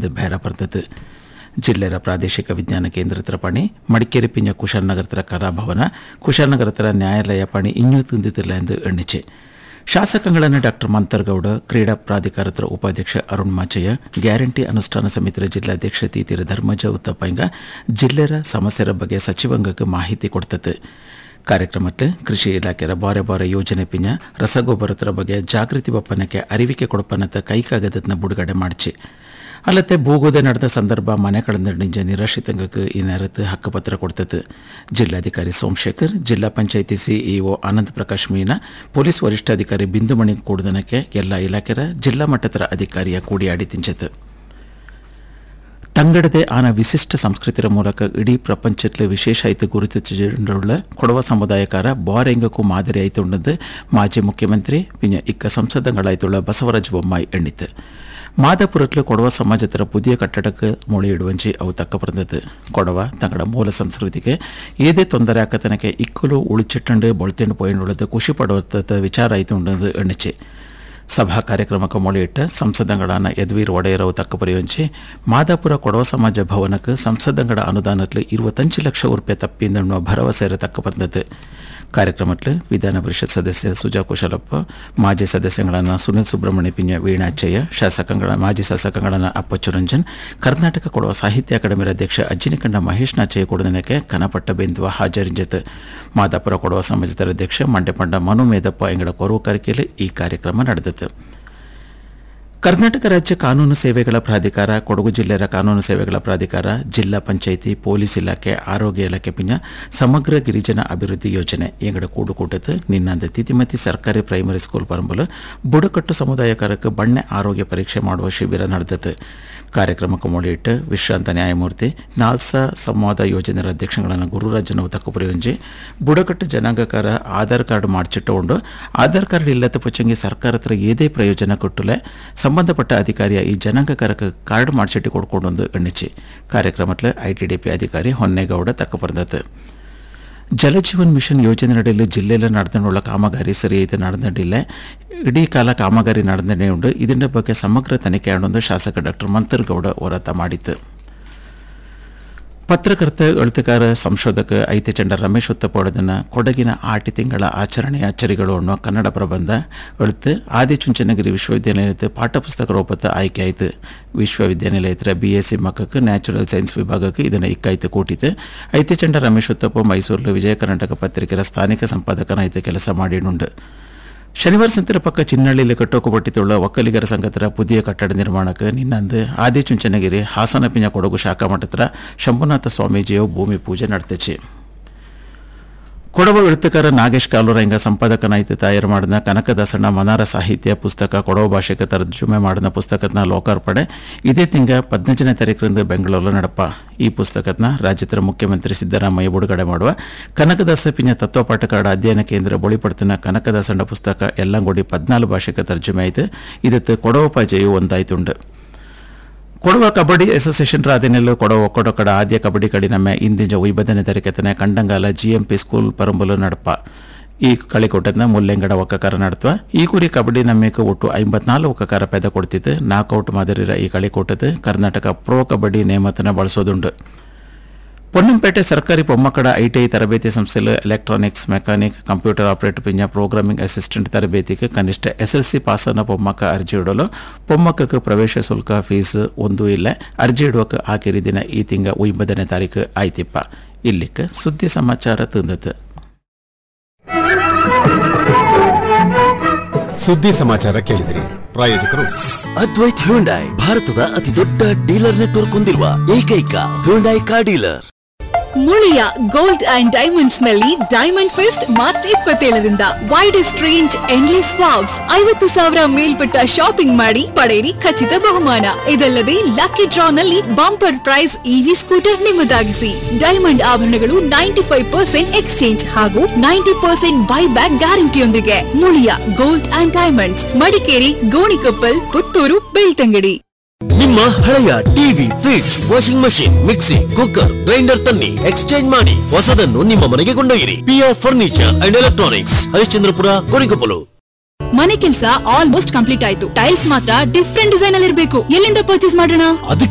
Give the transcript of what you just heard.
ಎಂದು ಬೇರ ಬರ್ತದೆ ಜಿಲ್ಲೆಯ ಪ್ರಾದೇಶಿಕ ವಿಜ್ಞಾನ ಕೇಂದ್ರತರ ಪಣಿ ಮಡಿಕೇರಿ ಪಿಂಜ ಕುಶಾಲನಗರತರ ಕಲಾಭವನ ಕುಶಾಲನಗರತರ ನ್ಯಾಯಾಲಯ ಪಣಿ ಇನ್ನೂ ತಿಂದಿದ್ದಿಲ್ಲ ಎಂದು ಎಣ್ಣಿಚೆ ಶಾಸಕಗಳನ್ನು ಡಾಕ್ಟರ್ ಮಂತರ್ಗೌಡ ಕ್ರೀಡಾ ಪ್ರಾಧಿಕಾರದ ಉಪಾಧ್ಯಕ್ಷ ಅರುಣ್ ಮಾಚಯ್ಯ ಗ್ಯಾರಂಟಿ ಅನುಷ್ಠಾನ ಸಮಿತಿಯ ಜಿಲ್ಲಾಧ್ಯಕ್ಷ ತೀತಿರ ಧರ್ಮಜ ಉತ್ತಪ್ಪಂಗ ಜಿಲ್ಲೆಯ ಸಮಸ್ಯೆರ ಬಗ್ಗೆ ಸಚಿವಾಂಗಕ್ಕೆ ಮಾಹಿತಿ ಕೊಡ್ತದೆ ಕಾರ್ಯಕ್ರಮಕ್ಕೆ ಕೃಷಿ ಇಲಾಖೆಯ ಬಾರೆ ಬಾರೆ ಯೋಜನೆ ಪಿಂಜ ರಸಗೊಬ್ಬರತರ ಬಗ್ಗೆ ಜಾಗೃತಿ ಬಪ್ಪನಕ್ಕೆ ಅರಿವಿಕೆ ಕೊಡಪನತ್ತ ಕೈಕಾಗದತ್ನ ಬಿಡುಗಡೆ ಮಾಡಿಸಿ ಅಲ್ಲದೆ ಭೂಗೋದೆ ನಡೆದ ಸಂದರ್ಭ ಮನೆ ಕಳೆದ ನಿರಾಶ್ರಿತಂಗಕ್ಕೆ ಈ ನೆರತು ಹಕ್ಕುಪತ್ರ ಕೊಡ್ತದೆ ಜಿಲ್ಲಾಧಿಕಾರಿ ಸೋಮಶೇಖರ್ ಜಿಲ್ಲಾ ಪಂಚಾಯಿತಿ ಸಿಇಒ ಆನಂದ್ ಪ್ರಕಾಶ್ ಮೀನಾ ಪೊಲೀಸ್ ವರಿಷ್ಠಾಧಿಕಾರಿ ಬಿಂದುಮಣಿ ಕೂಡುದನಕ್ಕೆ ಎಲ್ಲ ಇಲಾಖೆಯ ಜಿಲ್ಲಾ ಮಟ್ಟದ ಅಧಿಕಾರಿಯ ಕೂಡಿಯಾಡಿ ತಿಂಚತು ತಂಗಡದೆ ಆನ ವಿಶಿಷ್ಟ ಸಂಸ್ಕೃತಿಯ ಮೂಲಕ ಇಡೀ ಪ್ರಪಂಚದಲ್ಲಿ ವಿಶೇಷ ಆಯ್ತು ಗುರುತಿಸಿಕೊಂಡುಳ್ಳ ಕೊಡವ ಸಮುದಾಯಕಾರ ಬಾರೆಂಗಕ್ಕೂ ಮಾದರಿ ಆಯ್ತುಂಡದ್ದು ಮಾಜಿ ಮುಖ್ಯಮಂತ್ರಿ ಪಿಂಜ ಇಕ್ಕ ಸಂಸದಗಳಾಯ್ತುಳ್ಳ ಬಸವರಾಜ ಬೊಮ್ಮಾಯಿ ಎಣ್ಣಿತು ಮಾದಾಪುರತ್ಲು ಕೊಡವ ಸಮಾಜತರ ಪುದಿಯ ಕಟ್ಟಡಕ್ಕೆ ಮೊಳೆ ಇಡುವಂಚಿ ಅವು ತಕ್ಕ ಬಂದದ್ದು ಕೊಡವ ತಂಗಡ ಮೂಲ ಸಂಸ್ಕೃತಿಗೆ ಏದೇ ತೊಂದರೆ ಆಕತನಕ್ಕೆ ಇಕ್ಕಲು ಉಳಿಚಿಟ್ಟಂಡು ಬೊಳ್ತೇಂಡು ಪೋಯಿಂಡುಳ್ಳದು ಖುಷಿ ಪಡುವಂಥ ವಿಚಾರ ಆಯ್ತು ಉಂಡದು ಎಣ್ಣಿಚೆ ಸಭಾ ಕಾರ್ಯಕ್ರಮಕ್ಕೆ ಮೊಳೆಯಿಟ್ಟ ಸಂಸದಂಗಳಾನ ಯದುವೀರ್ ಒಡೆಯರವು ತಕ್ಕ ಪರಿಯೊಂಚಿ ಮಾದಾಪುರ ಕೊಡವ ಸಮಾಜ ಭವನಕ್ಕೆ ಸಂಸದಂಗಡ ಅನುದಾನದಲ್ಲಿ ಇರುವತ್ತಂಚು ಲಕ್ಷ ರೂಪಾಯಿ ತಪ್ಪಿಂದಣ್ಣುವ ಭರವಸೆರ ತಕ್ಕ ಬಂದದ್ದು ಕಾರ್ಯಕ್ರಮದಲ್ಲಿ ವಿಧಾನ ಪರಿಷತ್ ಸದಸ್ಯ ಸುಜಾ ಕುಶಲಪ್ಪ ಮಾಜಿ ಸದಸ್ಯಗಳಾன ಸುನಿಲ್ ಸುಬ್ರಹ್ಮಣ್ಯ ಪಿಂಜ ವೀಣಾಚಯ್ಯ ಶಾಸಕಗಳ ಮಾಜಿ ಶಾಸಕಗಳಾன ಅಪ್ಪಚ್ಚುರಂಜನ್ ಕರ್ನಾಟಕ ಕೊಡುವ ಸಾಹಿತ್ಯ ಅಕಾಡೆಮಿ ಅಧ್ಯಕ್ಷ ಅಜ್ಜಿನಿಕಂಡ ಮಹೇಶ್ ನಾಚಯ್ಯ ಕೊಡದನಕ್ಕೆ ಕನಪಟ್ಟ ಬೆಂದುವ ಹಾಜರಿಂಜತ್ ಮಾದಾಪುರ ಕೊಡುವ ಸಮಾಜದ ಅಧ್ಯಕ್ಷ ಮಂಡ್ಯಪಂಡ ಮನು ಮೇದಪ್ಪ ಎಂಗಡ ಕೊರವು ಕರಿಕೆಯಲ್ಲಿ ಈ ಕಾರ್ಯಕ್ರಮ ನಡೆದಿತು ಕರ್ನಾಟಕ ರಾಜ್ಯ ಕಾನೂನು ಸೇವೆಗಳ ಪ್ರಾಧಿಕಾರ ಕೊಡಗು ಜಿಲ್ಲೆಯ ಕಾನೂನು ಸೇವೆಗಳ ಪ್ರಾಧಿಕಾರ ಜಿಲ್ಲಾ ಪಂಚಾಯಿತಿ ಪೊಲೀಸ್ ಇಲಾಖೆ ಆರೋಗ್ಯ ಇಲಾಖೆ ಪಿಂಜ ಸಮಗ್ರ ಗಿರಿಜನ ಅಭಿವೃದ್ಧಿ ಯೋಜನೆ ಎಂಗಡ ಕೂಡುಕೂಟത്ത് ನಿನ್ನಂದ ತಿತಿಮತಿ ಸರ್ಕಾರಿ ಪ್ರೈಮರಿ ಸ್ಕೂಲ್ ಪರಂಬಲು ಬುಡಕಟ್ಟು ಸಮುದಾಯಕಾರಕ್ಕೆ ಬಣ್ಣೆ ಆರೋಗ್ಯ ಪರೀಕ್ಷೆ ಮಾಡುವ ಶಿಬಿರ ನಡೆದದ್ದು ಕಾರ್ಯಕ್ರಮಕ್ಕೆ ಮೊಳೆಯಿಟ್ಟು ವಿಶ್ರಾಂತ ನ್ಯಾಯಮೂರ್ತಿ ನಾಲ್ಸಾ ಸಂವಾದ ಯೋಜನೆಯ ಅಧ್ಯಕ್ಷಗಳನ್ನು ಗುರುರಾಜನ ತಕ್ಕುಪುರಿಯೊಂಜಿ ಬುಡಕಟ್ಟು ಜನಾಂಗಕಾರ ಆಧಾರ್ ಕಾರ್ಡ್ ಮಾಡಿಚಿಟ್ಟುಕೊಂಡು ಆಧಾರ್ ಕಾರ್ಡ್ ಇಲ್ಲದ ಪುಚ್ಚಂಗಿ ಸರ್ಕಾರ ಹತ್ರ ಏದೇ ಪ್ರಯೋಜನ ಕೊಟ್ಟಲೆ ಸಂಬಂಧಪಟ್ಟ ಅಧಿಕಾರಿಯ ಈ ಜನಾಂಗಕಾರಕ್ಕೆ ಕಾರ್ಡ್ ಮಾಡಿಸಿಟ್ಟು ಕೊಡ್ಕೊಂಡೊಂದು ಎಣ್ಣಿಚಿ ಕಾರ್ಯಕ್ರಮದಲ್ಲಿ ಐಟಿಡಿಪಿ ಅಧಿಕಾರಿ ಹೊನ್ನೇಗೌಡ ತಕ್ಕ ಬಂದದ್ದು ಜಲಜೀವನ್ ಮಿಷನ್ ಯೋಜನೆಯಡಿಯಲ್ಲಿ ಜಿಲ್ಲೆಯಲ್ಲಿ ನಡೆದುಳ್ಳ ಕಾಮಗಾರಿ ಸರಿಯಾಗಿ ನಡೆದಿಲ್ಲ ಇಡೀ ಕಾಲ ಕಾಮಗಾರಿ ನಡೆದೇ ಉಂಟು ಇದರ ಬಗ್ಗೆ ಸಮಗ್ರ ತನಿಖೆ ಆಡೊಂದು ಶಾಸಕ ಡಾಕ್ಟರ್ ಮಂತರ್ಗೌಡ ಹೋರಾಟ ಮಾಡಿತ್ತು ಪತ್ರಕರ್ತ ಎಳುತುಕಾರ ಸಂಶೋಧಕ ಐತಿಚಂಡ ರಮೇಶ್ ಉತ್ತಪೋಡದನ್ನ ಕೊಡಗಿನ ಆಟಿ ತಿಂಗಳ ಆಚರಣೆಯ ಅಚ್ಚರಿಗಳು ಅನ್ನೋ ಕನ್ನಡ ಪ್ರಬಂಧ ಎಳುತ್ತು ಆದಿಚುಂಚನಗಿರಿ ವಿಶ್ವವಿದ್ಯಾನಿಲಯದ ಪಾಠಪುಸ್ತಕ ರೂಪದ ಆಯ್ಕೆ ಆಯಿತು ವಿಶ್ವವಿದ್ಯಾನಿಲಯದ ಬಿ ಎಸ್ ಸಿ ಮಕ್ಕಕ್ಕೆ ನ್ಯಾಚುರಲ್ ಸೈನ್ಸ್ ವಿಭಾಗಕ್ಕೆ ಇದನ್ನು ಇಕ್ಕಾಯ್ತು ಕೂಟಿತು ಐತಿಚಂಡ ರಮೇಶ್ ಉತ್ತಪ್ಪ ಮೈಸೂರು ವಿಜಯ ಕರ್ನಾಟಕ ಪತ್ರಿಕೆಯ ಸ್ಥಾನಿಕ ಸಂಪಾದಕನಾಯ್ತು ಕೆಲಸ ಮಾಡಿನುಂಡು ಶನಿವಾರ ಸಂತರ ಪಕ್ಕ ಚಿನ್ನಳ್ಳಿಯಲ್ಲಿ ಕಟ್ಟೋಕುಪಟ್ಟಿತುಳ್ಳ ಒಕ್ಕಲಿಗರ ಸಂಘತರ ಪುದಿಯ ಕಟ್ಟಡ ನಿರ್ಮಾಣಕ್ಕೆ ನಿನ್ನಂದು ಆದಿಚುಂಚನಗಿರಿ ಹಾಸನ ಪಿಂಜ ಕೊಡಗು ಶಾಖಾ ಮಠತ್ರ ಶಂಭುನಾಥ ಸ್ವಾಮೀಜಿಯು ಭೂಮಿ ಪೂಜೆ ನಡೆದಚಿ ಕೊಡವ ಎಳುತ್ತುಕಾರ ನಾಗೇಶ್ ಕಾಲೂರಂಗ ಸಂಪಾದಕನಾಯ್ತು ತಯಾರು ಮಾಡಿದ ಕನಕದಾಸಣ್ಣ ಮನಾರ ಸಾಹಿತ್ಯ ಪುಸ್ತಕ ಕೊಡವ ಭಾಷೆಗೆ ತರ್ಜುಮೆ ಮಾಡಿದ ಪುಸ್ತಕದ ಲೋಕಾರ್ಪಣೆ ಇದೇ ತಿಂಗ ಪದ್ನಂಜನೇ ತಾರೀಕರಿಂದ ಬೆಂಗಳೂರು ನಡಪ ಈ ಪುಸ್ತಕದ ರಾಜ್ಯದ ಮುಖ್ಯಮಂತ್ರಿ ಸಿದ್ದರಾಮಯ್ಯ ಬಿಡುಗಡೆ ಮಾಡುವ ಕನಕದಾಸ ಪಿಂಜ ತತ್ವಪಾಠಕಾಡ ಅಧ್ಯಯನ ಕೇಂದ್ರ ಬೊಳಿಪಡ್ತಿನ ಕನಕದಾಸಣ್ಣ ಪುಸ್ತಕ ಎಲ್ಲಂಗೋಡಿ ಪದ್ನಾಲು ಭಾಷೆಗೆ ತರ್ಜುಮೆ ಆಯಿತು ಇದತ್ತು ಕೊಡವ ಪಾಜೆಯು ಒಂದಾಯ್ತುಂಡು ಕೊಡವ ಕಬಡ್ಡಿ ಅಸೋಸಿಯೇಷನ್ ರಾಧನೆಯಲ್ಲೂ ಕೊಡವ ಒಕ್ಕಡೊಕ್ಕಡ ಆದ್ಯ ಕಬಡ್ಡಿ ಕಡಿನಮ್ಮೆ ಇಂದಿನ ಉಯ್ಬದನೆ ತರಕತನೆ ಕಂಡಂಗಾಲ ಜಿಎಂಪಿ ಸ್ಕೂಲ್ ಪರಂಬಲು ನಡಪ ಈ ಕಳಿಕೊಟ್ಟದ್ನ ಮುಲ್ಲೆಂಗಡ ಒಕ್ಕಕಾರ ನಡ್ತವ ಈ ಕುರಿ ಕಬಡ್ಡಿ ನಮ್ಮೆಗೆ ಒಟ್ಟು ಐಂಬತ್ನಾಲ್ಕು ಒಕ್ಕಕಾರ ಪೆದ ಕೊಡ್ತಿತ್ತು ನಾಕೌಟ್ ಮಾದರಿರ ಈ ಕಳಿಕೊಟ್ಟದ್ದು ಕರ್ನಾಟಕ ಪ್ರೋ ಕಬಡ್ಡಿ ನೇಮತನ ಬಳಸೋದುಂಡು ಪೊನ್ನಂಪೇಟೆ ಸರ್ಕಾರಿ ಪೊಮ್ಮಕ್ಕಡ ಐಟಿಐ ತರಬೇತಿ ಸಂಸ್ಥೆಯಲ್ಲಿ ಎಲೆಕ್ಟ್ರಾನಿಕ್ಸ್ ಮೆಕ್ಯಾನಿಕ್ ಕಂಪ್ಯೂಟರ್ ಆಪರೇಟರ್ ಪಿಂಜ ಪ್ರೋಗ್ರಾಮಿಂಗ್ ಅಸಿಸ್ಟೆಂಟ್ ತರಬೇತಿಗೆ ಕನಿಷ್ಠ ಎಸ್ಎಲ್ಸಿ ಪಾಸನ್ನ ಪೊಮ್ಮಕ್ಕ ಅರ್ಜಿ ಇಡಲು ಪೊಮ್ಮಕ್ಕಕ್ಕೆ ಪ್ರವೇಶ ಶುಲ್ಕ ಫೀಸ್ ಒಂದು ಇಲ್ಲ ಅರ್ಜಿ ಇಡುವಕ್ಕೆ ಆಖರಿ ದಿನ ಈ ತಿಂಗ ಒಂಬತ್ತನೇ ತಾರೀಕು ಆಯ್ತಿಪ್ಪ ಇಲ್ಲಿಕ್ಕೆ ಸುದ್ದಿ ಸಮಾಚಾರ ತಂದದ್ದು ಸುದ್ದಿ ಸಮಾಚಾರ ಕೇಳಿದಿರಿ ಪ್ರಾಯೋಜಕರು ಅದ್ವೈತ್ ಹ್ಯುಂಡೈ ಭಾರತದ ಅತಿ ದೊಡ್ಡ ಡೀಲರ್ ನೆಟ್ವರ್ಕ್ ಹೊಂದಿರುವ ಏಕೈಕ Hyundai car dealer Muliya gold and diamonds ನಲ್ಲಿ ಡೈಮಂಡ್ ಫೆಸ್ಟ್ ಮಾರ್ಚ್ ಇಪ್ಪತ್ತೇಳರಿಂದ ವೈಡೆಸ್ಟ್ ರೇಂಜ್ ಎಂಡ್ಲೆಸ್ ವಾವ್ಸ್ ಐವತ್ತು ಸಾವಿರ ಮೇಲ್ಪಟ್ಟ ಶಾಪಿಂಗ್ ಮಾಡಿ ಪಡೆಯಿರಿ ಖಚಿತ ಬಹುಮಾನ ಇದಲ್ಲದೆ ಲಕ್ಕಿ ಡ್ರಾ ನಲ್ಲಿ ಬಂಪರ್ ಪ್ರೈಸ್ ಇವಿ ಸ್ಕೂಟರ್ ನಿಮ್ಮದಾಗಿಸಿ ಡೈಮಂಡ್ ಆಭರಣಗಳು ನೈಂಟಿ ಫೈವ್ ಪರ್ಸೆಂಟ್ ಎಕ್ಸ್ಚೇಂಜ್ ಹಾಗೂ ನೈಂಟಿ ಪರ್ಸೆಂಟ್ ಬೈ ಬ್ಯಾಕ್ ಗ್ಯಾರಂಟಿಯೊಂದಿಗೆ Muliya gold and diamonds Madikeri Gonikoppal Puttur Belthangady ನಿಮ್ಮ ಹಳೆಯ TV fridge washing machine mixie cooker grinder ತನ್ನಿ ಎಕ್ಸ್ಚೇಂಜ್ ಮಾಡಿ ಹೊಸದನ್ನು ನಿಮ್ಮ ಮನೆಗೆ ಕೊಂಡೊಯ್ಯಿರಿ PR furniture and electronics Harishchandrapura Gonikoppal ಮನೆ ಕೆಲಸ ಆಲ್ಮೋಸ್ಟ್ ಕಂಪ್ಲೀಟ್ ಆಯ್ತು ಟೈಲ್ಸ್ ಮಾತ್ರ ಡಿಫ್ರೆಂಟ್ ಡಿಸೈನ್ ಅಲ್ಲಿ ಇರಬೇಕು ಎಲ್ಲಿಂದ ಪರ್ಚೇಸ್ ಮಾಡೋಣ ಅದಕ್ಕೆ